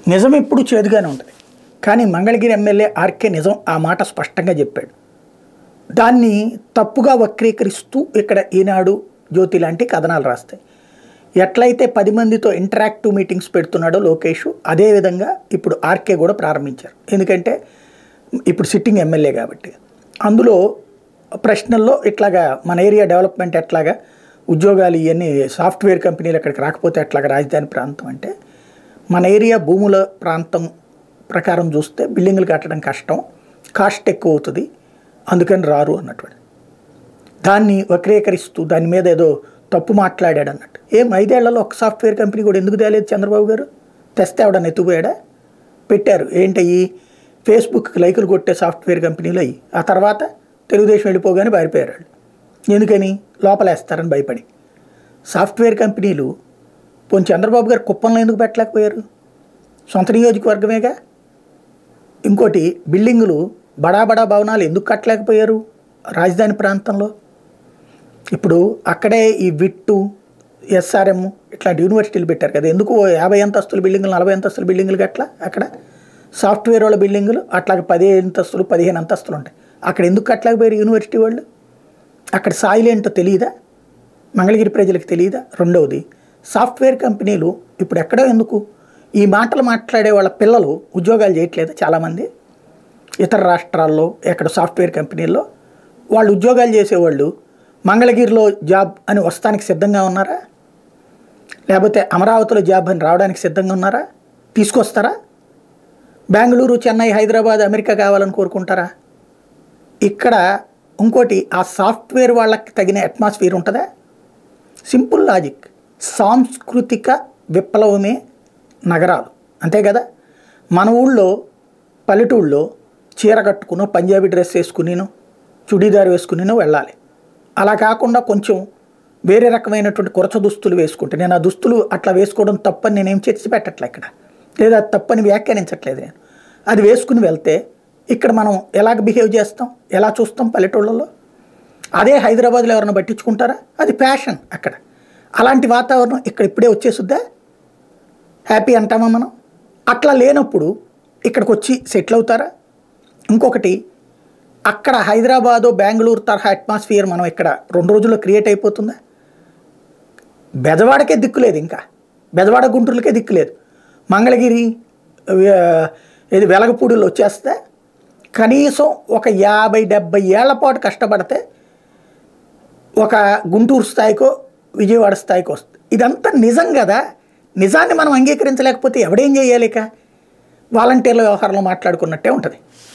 నిజం ఎప్పుడు చేదుగానే ఉంటుంది కానీ మంగళగిరి ఎమ్మెల్యే ఆర్కే నిజం ఆ మాట స్పష్టంగా చెప్పాడు దాన్ని తప్పుగా వక్రీకరిస్తూ ఇక్కడ ఈనాడు జ్యోతి లాంటి కథనాలు రాస్తాయి ఎట్లయితే పది మందితో ఇంటరాక్టివ్ మీటింగ్స్ పెడుతున్నాడో లోకేష్ అదేవిధంగా ఇప్పుడు ఆర్కే కూడా ప్రారంభించారు ఎందుకంటే ఇప్పుడు సిట్టింగ్ ఎమ్మెల్యే కాబట్టి అందులో ప్రశ్నల్లో ఇట్లాగా మన ఏరియా డెవలప్మెంట్ ఎట్లాగా ఉద్యోగాలు ఇవన్నీ సాఫ్ట్వేర్ కంపెనీలు అక్కడికి రాకపోతే ఎట్లాగా రాజధాని ప్రాంతం అంటే మన ఏరియా భూముల ప్రాంతం ప్రకారం చూస్తే బిల్డింగ్లు కట్టడం కష్టం కాస్ట్ ఎక్కువ అవుతుంది అందుకని రారు అన్నటువంటి దాన్ని వక్రీకరిస్తూ దాని మీద ఏదో తప్పు మాట్లాడాడు అన్నట్టు ఏం ఐదేళ్లలో ఒక సాఫ్ట్వేర్ కంపెనీ కూడా ఎందుకు తేలేదు చంద్రబాబు గారు తెస్తే ఎవడన్నా ఎత్తుపోయాడా పెట్టారు ఏంటయ్యి ఫేస్బుక్కి లైకులు కొట్టే సాఫ్ట్వేర్ కంపెనీలు అయ్యి ఆ తర్వాత తెలుగుదేశం వెళ్ళిపోగానే పారిపోయారు వాళ్ళు ఎందుకని లోపలేస్తారని భయపడి సాఫ్ట్వేర్ కంపెనీలు పోనీ చంద్రబాబు గారు కుప్పంలో ఎందుకు పెట్టలేకపోయారు సొంత నియోజకవర్గమేగా ఇంకోటి బిల్డింగులు బడా బడా భవనాలు ఎందుకు కట్టలేకపోయారు రాజధాని ప్రాంతంలో ఇప్పుడు అక్కడే ఈ విట్టు ఎస్ఆర్ఎం ఇట్లాంటి యూనివర్సిటీలు పెట్టారు కదా ఎందుకు ఓ యాభై అంతస్తుల బిల్డింగులు నలభై అంతస్తుల బిల్డింగులు అట్లా అక్కడ సాఫ్ట్వేర్ వాళ్ళ బిల్డింగులు అట్లాగే పది అంతస్తులు పదిహేను అంతస్తులు ఉంటాయి అక్కడ ఎందుకు కట్టలేకపోయారు యూనివర్సిటీ వాళ్ళు అక్కడ సాయిల్ ఏంటో తెలియదా మంగళగిరి ప్రజలకు తెలియదా రెండవది సాఫ్ట్వేర్ కంపెనీలు ఇప్పుడు ఎక్కడో ఎందుకు ఈ మాటలు మాట్లాడే వాళ్ళ పిల్లలు ఉద్యోగాలు చేయట్లేదు చాలామంది ఇతర రాష్ట్రాల్లో ఎక్కడ సాఫ్ట్వేర్ కంపెనీల్లో వాళ్ళు ఉద్యోగాలు చేసేవాళ్ళు మంగళగిరిలో జాబ్ అని వస్తానికి సిద్ధంగా ఉన్నారా లేకపోతే అమరావతిలో జాబ్ అని రావడానికి సిద్ధంగా ఉన్నారా తీసుకొస్తారా బెంగళూరు చెన్నై హైదరాబాద్ అమెరికా కావాలని కోరుకుంటారా ఇక్కడ ఇంకోటి ఆ సాఫ్ట్వేర్ వాళ్ళకి తగిన అట్మాస్ఫియర్ ఉంటుందా సింపుల్ లాజిక్ సాంస్కృతిక విప్లవమే నగరాలు అంతే కదా మన ఊళ్ళో పల్లెటూళ్ళలో చీర కట్టుకునో పంజాబీ డ్రెస్ వేసుకునినో చుడీదార్ వేసుకునినో వెళ్ళాలి అలా కాకుండా కొంచెం వేరే రకమైనటువంటి కొరచ దుస్తులు వేసుకుంటే నేను ఆ దుస్తులు అట్లా వేసుకోవడం తప్పని నేనేం చర్చి పెట్టట్లే ఇక్కడ లేదా అది తప్పని వ్యాఖ్యానించట్లేదు నేను అది వేసుకుని వెళ్తే ఇక్కడ మనం ఎలాగ బిహేవ్ చేస్తాం ఎలా చూస్తాం పల్లెటూళ్ళలో అదే హైదరాబాద్లో ఎవరైనా పట్టించుకుంటారా అది ఫ్యాషన్ అక్కడ అలాంటి వాతావరణం ఇక్కడ ఇప్పుడే వచ్చేసుద్దా హ్యాపీ అంటామా మనం అట్లా లేనప్పుడు ఇక్కడికి వచ్చి సెటిల్ అవుతారా ఇంకొకటి అక్కడ హైదరాబాదు బెంగళూరు తరహా అట్మాస్ఫియర్ మనం ఇక్కడ రెండు రోజుల్లో క్రియేట్ అయిపోతుందా బెజవాడకే దిక్కులేదు ఇంకా బెజవాడ గుంటూరులకే దిక్కులేదు మంగళగిరి వే- ఇది వెలగపూడిలో వచ్చేస్తే కనీసం ఒక యాభై డెబ్బై ఏళ్ల పాటు కష్టపడితే ఒక గుంటూరు స్థాయికో విజయవాడ స్థాయికో వస్తుంది ఇదంతా నిజం కదా నిజాన్ని మనం అంగీకరించలేకపోతే ఎవడేం చేయాలి ఇక వాలంటీర్ల వ్యవహారంలో మాట్లాడుకున్నట్టే ఉంటుంది